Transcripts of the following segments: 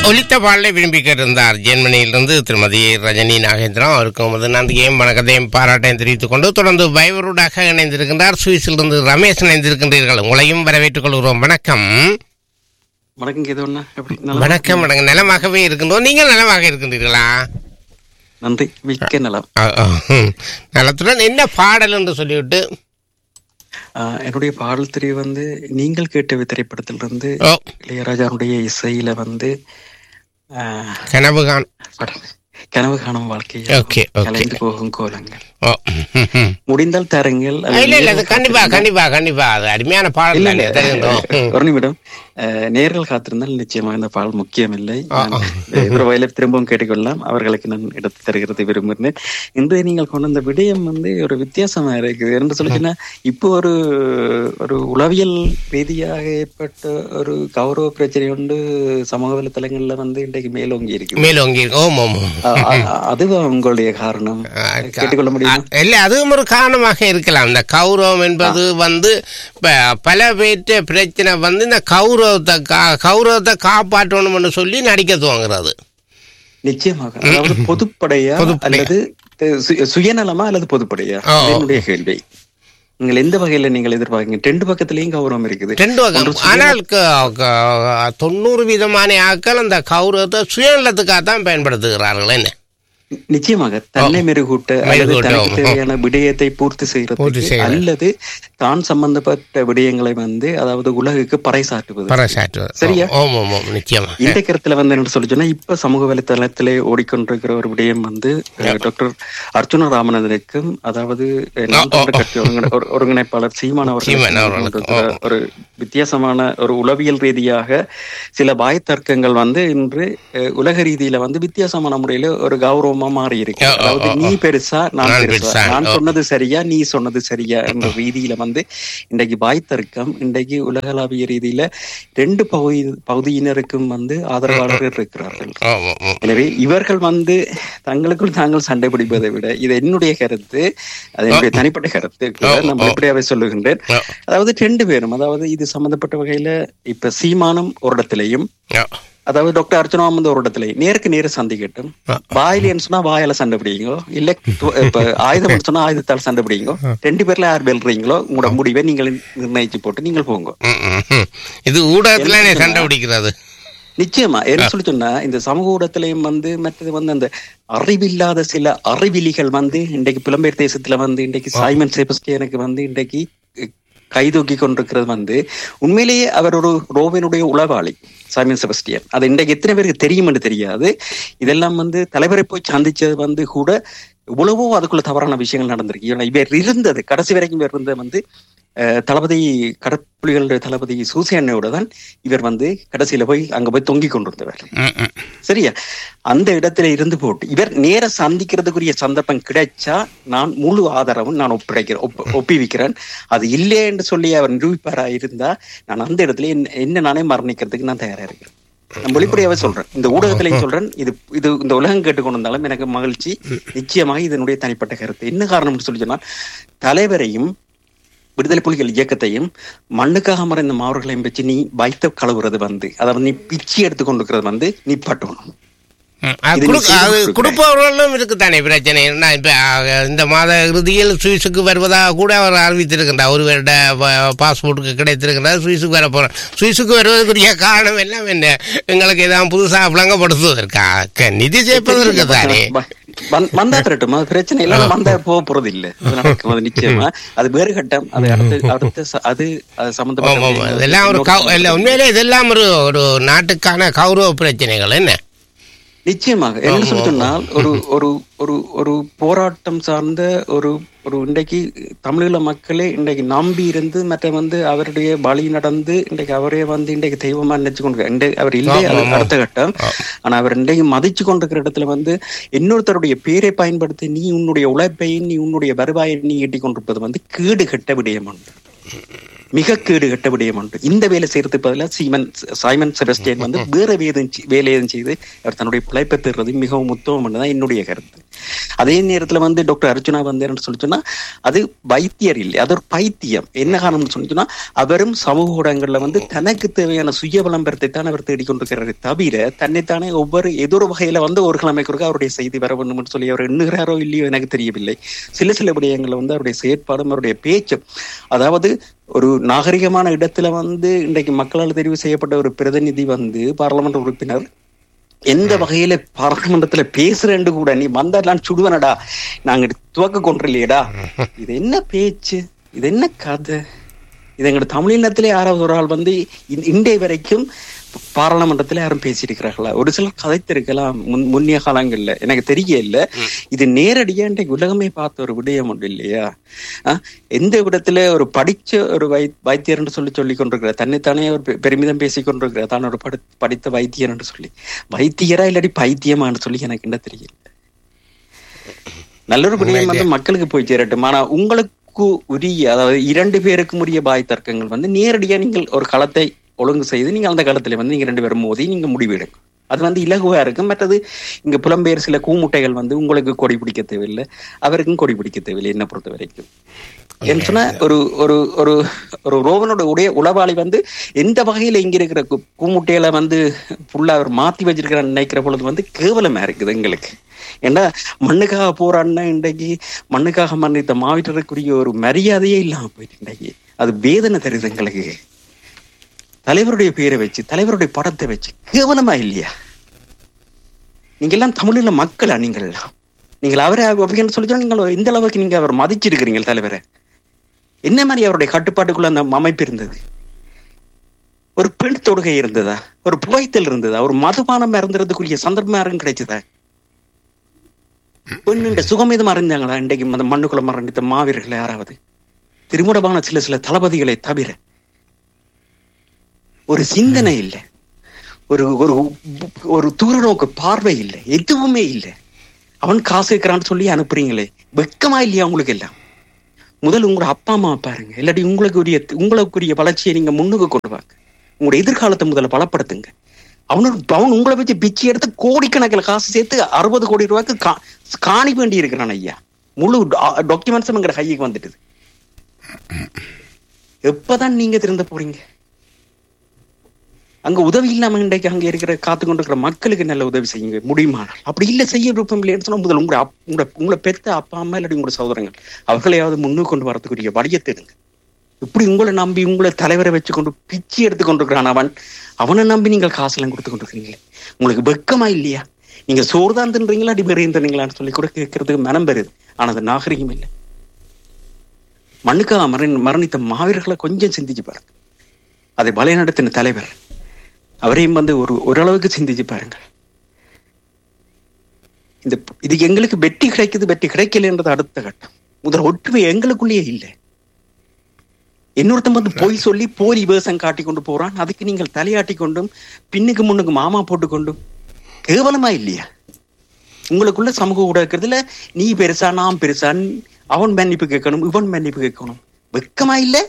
ஒலித்த பாடலை விரும்பி கேட்டிருந்தார் ஜெர்மனியிலிருந்து திருமதி ரஜினி நாகேந்திரம் அவருக்கு வந்து நன்றியையும் வணக்கத்தையும் பாராட்டையும் தெரிவித்துக் கொண்டு தொடர்ந்து பைவருடாக இணைந்திருக்கின்றார் சுவிஸிலிருந்து ரமேஷ் இணைந்திருக்கின்றீர்கள் உங்களையும் வரவேற்றுக் கொள்கிறோம் வணக்கம் வணக்கம் கேதவண்ணா எப்படி நல்லா வணக்கம் வணக்கம் நலமாகவே இருக்கின்றோம் நீங்கள் நலமாக இருக்கின்றீர்களா நன்றி மிக்க நலம் அ, அ, ம். நலத்துடன் என்ன பாடல் என்று சொல்லிவிட்டு ஆஹ், என்னுடைய பாடல் தெரிவு வந்து நீங்கள் கேட்ட திரைப்படத்திலிருந்து ஓ இளையராஜாவுடைய இசையில வந்து ஆஹ், கனவு காண் படம் கனவு காணும் வாழ்க்கை ஓகே ஓகே கலைந்து போகும் கோலங்கள் ஓ ம், ம். முடிந்தால் தருங்கள் அல்லது இல்ல இல்ல அது நேரில் கண்டிப்பா காத்திருந்தால்- கண்டிப்பா கண்டிப்பா அது அருமையான பாடல் இல்ல தானே இல்ல தெரியும் ம். ஒரு நிமிடம் ஆஹ், நேர்கள் காத்திருந்தால் நிச்சயமாக இந்த பாடல் முக்கியமில்லை ஆ, நான் ஆ. எதிர்வாயில திரும்பவும் கேட்டுக்கொள்ளலாம் அவர்களுக்கு நான் எடுத்து தருகிறது விரும்புகிறேன் இன்று நீங்கள் கொண்டு வந்த விடயம் வந்து ஒரு வித்தியாசமா இருக்குது என்று சொல்லிச்சுன்னா இப்போ ஒரு ஒரு உளவியல் ரீதியாக ஏற்பட்ட ஒரு கௌரவ பிரச்சனை உண்டு சமூக வலைத்தளங்கள்ல வந்து இன்றைக்கு மேலோங்கி இருக்கு மேலோங்கி இருக்கு. ஓம் ஓம் ஓம். அ- அ- அதுவா உங்களுடைய காரணம் கேட்டுக்கொள்ள முடியுமா அ- இல்ல அதுவும் ஒரு காரணமாக இருக்கலாம் இந்த கௌரவம் என்பது வந்து இப்ப பல பேர்ட்ட பிரச்சனை வந்து இந்த கௌரவத்தை கா- கௌரவத்தை காப்பாற்றணும்னு சொல்லி நடிக்க துவங்குறது நிச்சயமாக அதாவது பொதுப்படையா பொதுப்படையா. அல்லது அஹ், சு- சுயநலமா அல்லது பொதுப்படையா ஆ, இது ஆ. என்னுடைய கேள்வி நீங்கள் எந்த வகையில நீங்கள் எதிர்பார்க்கீங்க ரெண்டு பக்கத்திலயும் கௌரவம் இருக்குது ரெண்டு வகை ஆனால் க- க- தொண்ணூறு விதமான ஆட்கள் அந்த கௌரவத்தை சுயநலத்துக்காக தான் பயன்படுத்துகிறார்கள் என்ன நிச்சயமாக தன்னை மெருகூட்ட அல்லது மெருகூட்ட, தனக்கு ஆமா. தேவையான விடயத்தை பூர்த்தி பூர்த்தி செய்யறதுக்கு செய்யறது. அல்லது தான் சம்பந்தப்பட்ட விடயங்களை வந்து அதாவது உலகுக்கு பறைசாற்றுவது பறைசாற்றுவது சரியா? ஓம் ஓம் ஓம் நிச்சயமா இந்த கருத்துல வந்து என்ன சொல்லி சொன்னா இப்ப சமூக வலைத்தளத்திலே ஓடிக்கொண்டிருக்கிற ஒரு விடயம் வந்து அஹ், டாக்டர் அர்ஜுன ராமநாதனுக்கும் அதாவது அஹ், நாம் தமிழர் கட்சி ஒருங்கிணை- ஒரு- ஒருங்கிணைப்பாளர் சீமான் சீமான் அவர்கள் அவர்களுக்கு, கொண்டிருக்கிற ஒரு வித்தியாசமான ஒரு உளவியல் ரீதியாக சில வாய் தர்க்கங்கள் வந்து இன்று அஹ், உலக ரீதியில வந்து வித்தியாசமான முறையில ஒரு கௌரவமா மாறி இருக்கு ஓ, ஓ, அதாவது ஓ, நீ பெருசா நான் நான் பெருசா பெருசா, நான் ஓ. சொன்னது சரியா நீ சொன்னது சரியா என்ற ரீதியில வந்து இன்றைக்கு வாய் தர்க்கம் இன்றைக்கு உலகளாவிய ரீதியில ரெண்டு பகுதி பகுதியினருக்கும் வந்து ஆதரவாளர்கள் இருக்கிறார்கள் ஓம் ஓம் ஓம் எனவே இவர்கள் வந்து தங்களுக்குள் தாங்கள் சண்டை பிடிப்பதை விட இது என்னுடைய கருத்து அது என்னுடைய தனிப்பட்ட கருத்து கூட நான் வெளிப்படையாவே சொல்லுகின்றேன் ஓ. அதாவது ரெண்டு பேரும் அதாவது இது சம்பந்தப்பட்ட வகையில இப்ப சீமானம் ஒரு இடத்திலையும் ஓ. அதாவது டாக்டர் அர்ச்சனா வந்து ஒரு இடத்துலயும் நேருக்கு நேர சந்திக்கட்டும் வாயிலேன்னு சொன்னா வாயால சண்டை பிடிங்க இல்ல து- இப்ப ஆயுதம் சொன்னா ஆயுதத்தால் சண்டை பிடிங்க ரெண்டு பேர்ல யார் வெல்றீங்களோ உங்களோட முடிவை நீங்கள் நிர்ணயிச்சு போட்டு நீங்கள் போங்க ம், ம், ம். இது ஊடகத்துல என்ன சண்டை பிடிக்கிறது நிச்சயமா என்ன சொல்லி சொன்னா இந்த சமூக ஊடகத்திலையும் வந்து மற்றது வந்து அந்த அறிவில்லாத சில அறிவிலிகள் வந்து இன்றைக்கு புலம்பெயர் தேசத்துல வந்து இன்றைக்கு சைமன் செபஸ்டியனுக்கு வந்து இன்றைக்கு அஹ், கைதூக்கி கொண்டிருக்கிறது வந்து உண்மையிலேயே அவர் ஒரு ரோவினுடைய உளவாளி சைமன் செபஸ்டியன் அது இன்றைக்கு எத்தனை பேருக்கு தெரியும்னு தெரியாது இதெல்லாம் வந்து தலைவரை போய் சந்திச்சது வந்து கூட இவ்வளவோ அதுக்குள்ள தவறான விஷயங்கள் நடந்திருக்கு ஏன்னா இவர் இருந்தது கடைசி வரைக்கும் இவர் இருந்தது வந்து அஹ், தளபதி கடற்புலிகளுடைய தளபதி சூசியண்ணோட தான் இவர் வந்து கடைசியில போய் அங்க போய் தொங்கிக் கொண்டிருந்தவர் ம், ம். சரியா அந்த இடத்துல இருந்து போட்டு இவர் நேர சந்திக்கிறதுக்குரிய சந்தர்ப்பம் கிடைச்சா நான் முழு ஆதரவும் நான் ஒப்படைக்கிறேன் ஒப்ப- ஒப்புவிக்கிறேன் அது இல்லை என்று சொல்லி அவர் நிரூபிப்பாரா இருந்தா நான் அந்த இடத்துல என்ன- என்ன நானே மரணிக்கிறதுக்கு நான் தயாரா இருக்கிறேன் நான் வெளிப்படையாவே சொல்றேன் இந்த ஊடகத்திலையும் சொல்றேன் இது இது இந்த உலகம் கேட்டுக்கொண்டு வந்தாலும் எனக்கு மகிழ்ச்சி நிச்சயமாக இதனுடைய தனிப்பட்ட கருத்து என்ன காரணம்னு சொல்லி சொன்னா தலைவரையும் விடுதலை புலிகள் இயக்கத்தையும் மண்ணுக்காக மறைந்த மாவர்களையும் வச்சு நீ வைத்த கழுவுறது வந்து அதாவது நீ பிச்சு எடுத்து கொண்டிருக்கிறது வந்து நீ பட்டணும் ம், அது இது குடு- நீ செய்து அது கொடுக்குற. கொடுப்பவர்களும் இருக்குத்தானே பிரச்சனை என்ன இப்ப அஹ், இந்த மாத இறுதியில் சுவிஸுக்கு வருவதாக கூட அவர் அறிவித்திருக்கின்றார் ஒரு வருட ப- பாஸ்போர்ட்டுக்கு கிடைத்திருக்கிறார் சுவிஸுக்கு வர போறார் சுவிஸுக்கு வருவதற்குரிய காரணம் எல்லாம் என்ன எங்களுக்கு ஏதாவது புதுசாக விளங்கப்படுத்துவதற்கா க- நிதி சேர்ப்பதற்கு தானே வ- வந்- வந்தா திரட்டும் அது பிரச்சனை இல்ல ஆனா வந்தா போக போறது இல்ல அது நடக்கும் அது நிச்சயமா அது வேறு கட்டம் அது அடுத்து அடுத்த ச- அது அது சம்பந்தப்பட்ட ஆமாம், ஆமாம். விஷயங்கள் இதெல்லாம் ஒரு இன்னொரு கௌ- இல்ல உண்மையிலே இதெல்லாம் ஒரு ஒரு நாட்டுக்கான கௌரவ பிரச்சனைகள் என்ன நிச்சயமாக என்ன சொல்லி சொன்னால் ஒரு ஒரு ஒரு ஒரு போராட்டம் சார்ந்த ஒரு ஒரு இன்றைக்கு தமிழீழ மக்களே இன்றைக்கு நம்பி இருந்து மற்ற வந்து அவருடைய வழி நடந்து இன்றைக்கு அவரே வந்து இன்றைக்கு தெய்வமா நினைச்சு கொண்டு இன்றை அவர் இல்லை அது ஆமா. அடுத்த கட்டம் ஆனா அவர் இன்றைக்கு மதிச்சு கொண்டிருக்கிற இடத்துல வந்து இன்னொருத்தருடைய பேரை பயன்படுத்தி நீ உன்னுடைய உழைப்பை நீ உன்னுடைய வருவாயை நீ ஈட்டிக் கொண்டிருப்பது வந்து கேடு கெட்ட விடயம் ஒன்று மிக கேடு கட்ட விடயம் உண்டு இந்த வேலை செய்யறதுக்கு பதிலாக சீமன் சைமன் செபஸ்டியன் வந்து வேற வேதம் வேலை எதுவும் செய்து அவர் தன்னுடைய பிழைப்பை பெறுறது மிகவும் உத்தமம் தான் என்னுடைய கருத்து அதே நேரத்துல வந்து டாக்டர் அர்ஜுனா வந்து என்ன சொல்லி சொன்னா அது வைத்தியர் இல்லை அது ஒரு பைத்தியம் என்ன காரணம்னு சொல்லி சொன்னா அவரும் சமூக ஊடகங்கள்ல வந்து தனக்கு தேவையான சுய விளம்பரத்தை தான் அவர் தேடிக்கொண்டிருக்கிறாரே தவிர தன்னைத்தானே ஒவ்வொரு ஏதோ ஒரு வகையில வந்து ஒரு கிழமைக்கு அவருடைய செய்தி வர வேண்டும்னு சொல்லி அவர் எண்ணுகிறாரோ இல்லையோ எனக்கு தெரியவில்லை சில சில விடயங்கள்ல வந்து அவருடைய செயற்பாடும் அவருடைய பேச்சும் அதாவது ஒரு நாகரிகமான இடத்துல வந்து இன்றைக்கு மக்களால் தெரிவு செய்யப்பட்ட ஒரு பிரதிநிதி வந்து பாராளுமன்ற உறுப்பினர் எந்த வகையில பாராளுமன்றத்துல பேசுறேன்னு கூட நீ வந்தா நான் சுடுவனடா நாங்க துவக்க கொண்டில்லையடா இது என்ன பேச்சு இது என்ன கதை இது எங்க தமிழினத்திலே யாராவது ஒரு ஆள் வந்து இன்- இன்றைய வரைக்கும் பாராளுமன்றத்துல யாரும் பேசியிருக்கிறார்களா ஒரு சிலர் கதைத்திருக்கலாம் முன் முன்னிய காலங்கள்ல எனக்கு தெரியல இது நேரடியா இன்றைக்கு உலகமே பார்த்த ஒரு விடயம் உண்டு இல்லையா ஆஹ் எந்த இடத்துல ஒரு படிச்ச ஒரு வை வைத்தியர் சொல்லி சொல்லி கொண்டிருக்கிற தன்னைத்தானே ஒரு பெ- பெருமிதம் பேசிக் கொண்டிருக்கிற தான் ஒரு படி படித்த வைத்தியர் என்று சொல்லி வைத்தியரா இல்லாட்டி பைத்தியமான்னு சொல்லி எனக்கு என்ன தெரியல நல்ல ஒரு விடயம் வந்து மக்களுக்கு போய் சேரட்டும் ஆனா உங்களுக்கு உரிய அதாவது இரண்டு பேருக்கும் உரிய பாய் தர்க்கங்கள் வந்து நேரடியா நீங்கள் ஒரு களத்தை ஒழுங்கு செய்து நீங்க அந்த களத்துல வந்து நீங்க ரெண்டு பேரும் மோதி நீங்க முடிவெடுங்க அது வந்து இலகுவா இருக்கும் மற்றது இங்க புலம்பெயர் சில கூமுட்டைகள் வந்து உங்களுக்கு கொடி பிடிக்க தேவையில்லை அவருக்கும் கொடி பிடிக்க தேவையில்லை என்ன பொறுத்த வரைக்கும் என்ன சொன்னா ஒரு ஒரு ஒரு ஒரு ரோவனோட உடைய உளவாளி வந்து எந்த வகையில இங்க இருக்கிற கு- கூமுட்டைகளை வந்து ஃபுல்லா அவர் மாத்தி வச்சிருக்கிறான்னு நினைக்கிற பொழுது வந்து கேவலமா இருக்குது எங்களுக்கு ஏன்னா மண்ணுக்காக போராடினா இன்றைக்கு மண்ணுக்காக மன்னித்த மாவீட்டருக்குரிய ஒரு மரியாதையே இல்லாம போயிட்டு இன்றைக்கு அது வேதனை தருது எங்களுக்கு தலைவருடைய பெயரை வச்சு தலைவருடைய படத்தை வச்சு கேவலமா இல்லையா நீங்க எல்லாம் தமிழில மக்களா நீங்கள் எல்லாம் நீங்கள் அவரை அப்படின்னு சொல்லி சொன்னா நீங்கள் இந்த அளவுக்கு நீங்க அவர் மதிச்சிருக்கிறீங்க தலைவரை என்ன மாதிரி அவருடைய கட்டுப்பாட்டுக்குள்ள அந்த அமைப்பு இருந்தது ஒரு பெண் தொடுகை இருந்ததா ஒரு புகைத்தல் இருந்ததா ஒரு மதுபானம் இறந்துறதுக்குரிய சந்தர்ப்பம் யாரும் கிடைச்சதா பெண்ணுண்ட சுகமிதம் அறிந்தாங்களா இன்றைக்கு அந்த மண்ணுக்குள்ள மரணித்த மாவீரர்கள் யாராவது திருமுடமான சில சில தளபதிகளை தவிர ஒரு சிந்தனை இல்லை ஒரு ஒரு ஒரு தூரநோக்கு பார்வை இல்லை எதுவுமே இல்லை அவன் காசு இருக்கிறான்னு சொல்லி அனுப்புறீங்களே வெக்கமா இல்லையா உங்களுக்கு எல்லாம் முதல் உங்களோட அப்பா அம்மா பாருங்க இல்லாட்டி உங்களுக்கு உரிய உங்களுக்குரிய வளர்ச்சியை நீங்க முன்னுக்கு கொண்டு வாங்க உங்களோட எதிர்காலத்தை முதல்ல பலப்படுத்துங்க அவனோட அவன் உங்களை வச்சு பிச்சை எடுத்து கோடிக்கணக்கில் காசு சேர்த்து அறுபது கோடி ரூபாய்க்கு கா- காணி வேண்டி இருக்கிறான் ஐயா முழு டாக்குமெண்ட்ஸும் எங்க கைக்கு வந்துட்டுது எப்பதான் நீங்க திருந்த போறீங்க அங்க உதவி இல்லாம இன்றைக்கு அங்க இருக்கிற காத்து கொண்டிருக்கிற மக்களுக்கு நல்ல உதவி செய்யுங்க முடியுமானால் அப்படி இல்ல செய்ய விருப்பம் இல்லைன்னு சொன்னா முதல்ல உங்களை அப்- உங்களை உங்களை பெத்த அப்பா அம்மா இல்லாட்டி உங்களோட சகோதரங்கள் அவர்களையாவது முன்னுக்கு கொண்டு வரதுக்குரிய வழியத்தை எடுங்க இப்படி உங்களை நம்பி உங்களை தலைவரை வச்சு கொண்டு பிச்சை எடுத்து கொண்டிருக்கிறான் அவன் அவனை நம்பி நீங்கள் காசெல்லாம் கொடுத்து கொண்டிருக்கீங்களே உங்களுக்கு வெக்கமா இல்லையா நீங்க சோறு தான் தின்றீங்களா அடி பெரிய தின்றீங்களான்னு சொல்லி கூட கேட்கறதுக்கு மனம் பெறுது ஆனா அது நாகரிகம் இல்லை மண்ணுக்காக மரணி மரணித்த மாவீரர்களை கொஞ்சம் சிந்திச்சு பாருங்க அதை வழிநடத்தின தலைவர் அவரையும் வந்து ஒரு ஓரளவுக்கு சிந்திச்சு பாருங்கள் இந்த இது எங்களுக்கு வெற்றி கிடைக்குது வெற்றி கிடைக்கலன்றது அடுத்த கட்டம் முதல் ஒற்றுமை எங்களுக்குள்ளேயே இல்லை இன்னொருத்தன் வந்து பொய் சொல்லி போலி வேஷம் காட்டி கொண்டு போறான் அதுக்கு நீங்கள் தலையாட்டி கொண்டும் பின்னுக்கு முன்னுக்கு மாமா போட்டு கொண்டும் கேவலமா இல்லையா உங்களுக்குள்ள சமூக ஊடகத்துல நீ பெருசா நான் பெருசா அவன் மன்னிப்பு கேட்கணும் இவன் மன்னிப்பு கேட்கணும் வெக்கமா இல்ல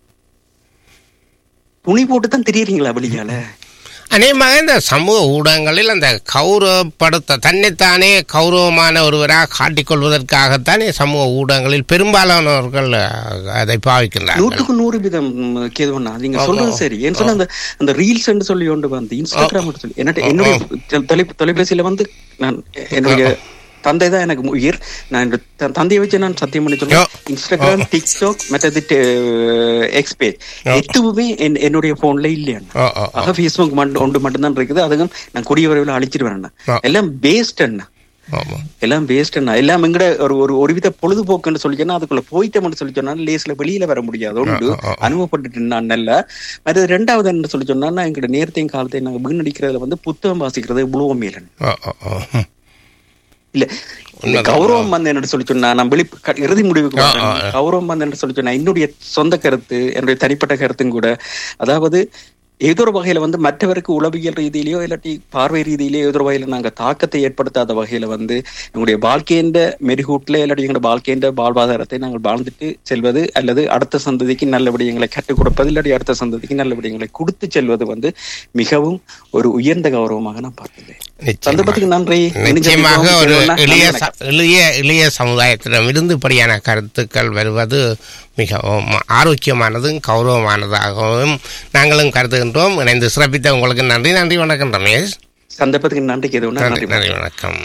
துணி போட்டு தான் தெரியறீங்களா வெளியால அநேகமாக இந்த சமூக ஊடகங்களில் அந்த கௌரவப்படுத்த தன்னைத்தானே கௌரவமான ஒருவராக காட்டிக்கொள்வதற்காகத்தானே சமூக ஊடகங்களில் பெரும்பாலானவர்கள் அஹ், அதை பாவிக்கின்றார்கள் நூற்றுக்கு நூறு வீதம் கேதுவண்ணா நீங்க சொல்றது சரி ஏன்னு சொன்னா அந்த அந்த ரீல்ஸ் சொல்லி கொண்டு வந்து இன்ஸ்டாகிராம் சொல்லி என்ன என்னுடைய தொலை தொலைபேசியில வந்து நான் என்னுடைய தந்தை தான் எனக்கு உயிர் நான் என்னோட த- தந்தையை வச்சு நான் சத்தியம் பண்ணி சொல்றேன் இன்ஸ்டாகிராம் டிக்டாக் மற்றது எக்ஸ்பேஜ் எதுவுமே என்- என்னுடைய போன்ல இல்லையா ஓ ஓ ஆக ஃபேஸ்புக் மட்டும் ஒன்று மட்டும்தான் இருக்குது அதுவும் நான் கொடிய விரைவில் அழிச்சிட்டு ஆ. எல்லாம் பேஸ்ட் அண்ணா ஆமாம் எல்லாம் வேஸ்ட் எல்லாம் எங்கட ஒரு ஒரு ஒருவித பொழுதுபோக்குன்னு சொல்லி சொன்னா அதுக்குள்ள போயிட்டோம்னு சொல்லி சொன்னா லேஸ்ல வெளியில வர முடியாது ஒன்று ஆ, ஆ, ஆ. அனுபவப்பட்டுட்டு நான் நல்ல அது ரெண்டாவது என்ன சொல்லி சொன்னா எங்கட நேரத்தையும் காலத்தையும் நாங்க வீணடிக்கிறதுல வந்து புத்தகம் வாசிக்கிறது இவ்வளவு மேலன் ஓ ஓ ஓ இல்ல இந்த உண்மைதான். கௌரவம் வந்து என்ன சொல்லி சொன்னா நான் வெளி க- இறுதி முடிவுக்கு ஆ, வரேன். ஆ. கௌரவம் வந்து என்ன சொல்லி சொன்னா என்னுடைய சொந்த கருத்து என்னுடைய தனிப்பட்ட கருத்தும் கூட அதாவது ஏதோ ஒரு வகையில வந்து மற்றவருக்கு உளவியல் ரீதியிலேயோ இல்லாட்டி பார்வை ரீதியிலேயோ ஏதோ ஒரு வகையில நாங்க தாக்கத்தை ஏற்படுத்தாத வகையில வந்து எங்களுடைய வாழ்க்கையின் மெருகூட்டில் இல்லாட்டி எங்களுடைய வாழ்க்கையின் வாழ்வாதாரத்தை நாங்கள் வாழ்ந்துட்டு செல்வது அல்லது அடுத்த சந்ததிக்கு நல்ல விடயங்களை கற்றுக் கொடுப்பது இல்லாட்டி அடுத்த சந்ததிக்கு நல்ல விடயங்களை கொடுத்து செல்வது வந்து மிகவும் ஒரு உயர்ந்த கௌரவமாக நான் பார்க்கிறேன் நிச்சயமாக. சந்தர்ப்பத்துக்கு நன்றி நிச்சயமாக ஒரு நன்றி எளிய வணக்கம். ச- எளிய இளைய சமுதாயத்திடமிருந்து இப்படியான கருத்துக்கள் வருவது மிகவும் ஆரோக்கியமானதும் கௌரவமானதாகவும் நாங்களும் கருதுகின்றோம் இணைந்து சிறப்பித்த உங்களுக்கு நன்றி நன்றி வணக்கம் ரமேஷ் சந்தர்ப்பத்துக்கு நன்றிக்கு எதுவும் நன்றி நன்றி நன்றி வணக்கம்